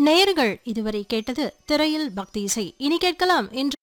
நேயர்கள் இதுவரை கேட்டது திரையில் பக்தி இசை இனி கேட்கலாம் என்று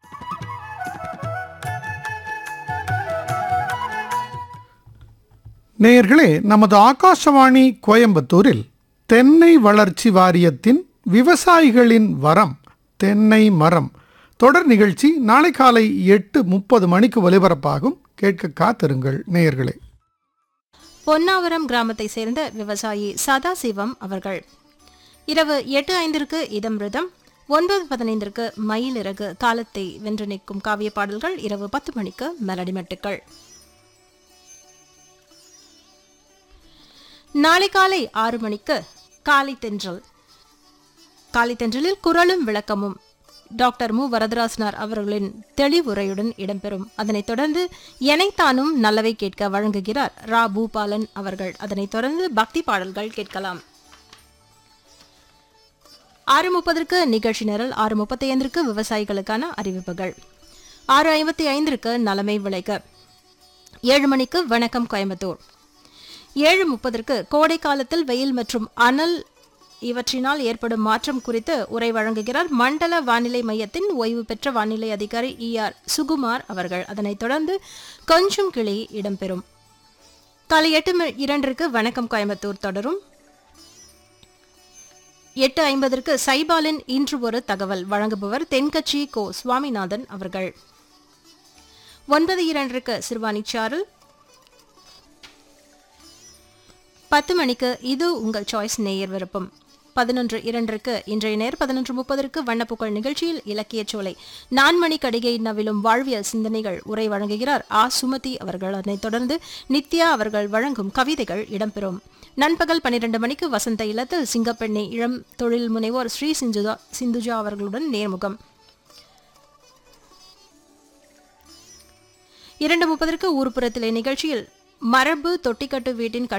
நேயர்களே நமது ஆகாஷவாணி கோயம்புத்தூரில் தென்னை வளர்ச்சி வாரியத்தின் விவசாயிகளின் வரம் தென்னை மரம் தொடர் நிகழ்ச்சி நாளை காலை எட்டு முப்பது மணிக்கு ஒலிபரப்பாகும் கேட்க காத்திருங்கள் நேயர்களே பொன்னாவரம் கிராமத்தை சேர்ந்த விவசாயி சதாசிவம் அவர்கள் இரவு எட்டு ஐந்திற்கு இதம்ருதம் ஒன்பது பதினைந்திற்கு மயிலிறகு காலத்தை வென்று நிற்கும் காவிய பாடல்கள் இரவு பத்து மணிக்கு மெலடி மெட்டுக்கள் நாளை காலை ஆறு மணிக்கு காலை தென்றல் காலை தென்றலில் குரலும் விளக்கமும் டாக்டர் மு வரதராசனார் அவர்களின் தெளிவுரையுடன் இடம்பெறும் அதனைத் தொடர்ந்து எனைத்தானும் நல்லவை கேட்க வழங்குகிறார் ரா பூபாலன் அவர்கள் அதனைத் தொடர்ந்து பக்தி பாடல்கள் கேட்கலாம் ஆறு முப்பதற்கு நிகழ்ச்சி நிரல் ஆறு முப்பத்தி ஐந்திற்கு விவசாயிகளுக்கான அறிவிப்புகள் ஆறு ஐம்பத்தி ஐந்திற்கு நலமை விளைக்க ஏழு மணிக்கு வணக்கம் கோயம்புத்தூர் ஏழு முப்பதற்கு கோடை காலத்தில் வெயில் மற்றும் அனல் இவற்றினால் ஏற்படும் மாற்றம் குறித்து உரை வழங்குகிறார் மண்டல வானிலை மையத்தின் ஓய்வு பெற்ற வானிலை அதிகாரி இ ஆர் சுகுமார் அவர்கள் அதனைத் தொடர்ந்து கொஞ்சம் கிளி இடம்பெறும் காலை எட்டு மணி- இரண்டிற்கு வணக்கம் கோயம்புத்தூர் தொடரும் எட்டு ஐம்பதற்கு சைபாலின் இன்று ஒரு தகவல் வழங்குபவர் தென்கட்சி கோ சுவாமிநாதன் அவர்கள் ஒன்பது இரண்டிற்கு சிறுவாணி சாரல் பத்து மணிக்கு இது உங்கள் சாய்ஸ் நேயர் விருப்பம் பதினொன்று இரண்டிற்கு இன்றைய நேர் பதினொன்று முப்பதற்கு வண்ணப்புகழ் நிகழ்ச்சியில் இலக்கியச் சோலை நான்மணி கடிகை நவிலும் வாழ்வியல் சிந்தனைகள் உரை வழங்குகிறார் ஆ சுமதி அவர்கள் அதனைத் தொடர்ந்து நித்யா அவர்கள் வழங்கும் கவிதைகள் இடம்பெறும் நண்பகல் பன்னிரண்டு மணிக்கு வசந்த இல்லத்தில் சிங்கப்பெண்ணை இளம் தொழில் முனைவோர் ஸ்ரீ சிந்துஜா சிந்துஜா அவர்களுடன் நேர்முகம் இரண்டு முப்பதற்கு ஊர்ப்புறத்திலே நிகழ்ச்சியில் மரபு தொட்டிக்கட்டு வீட்டின்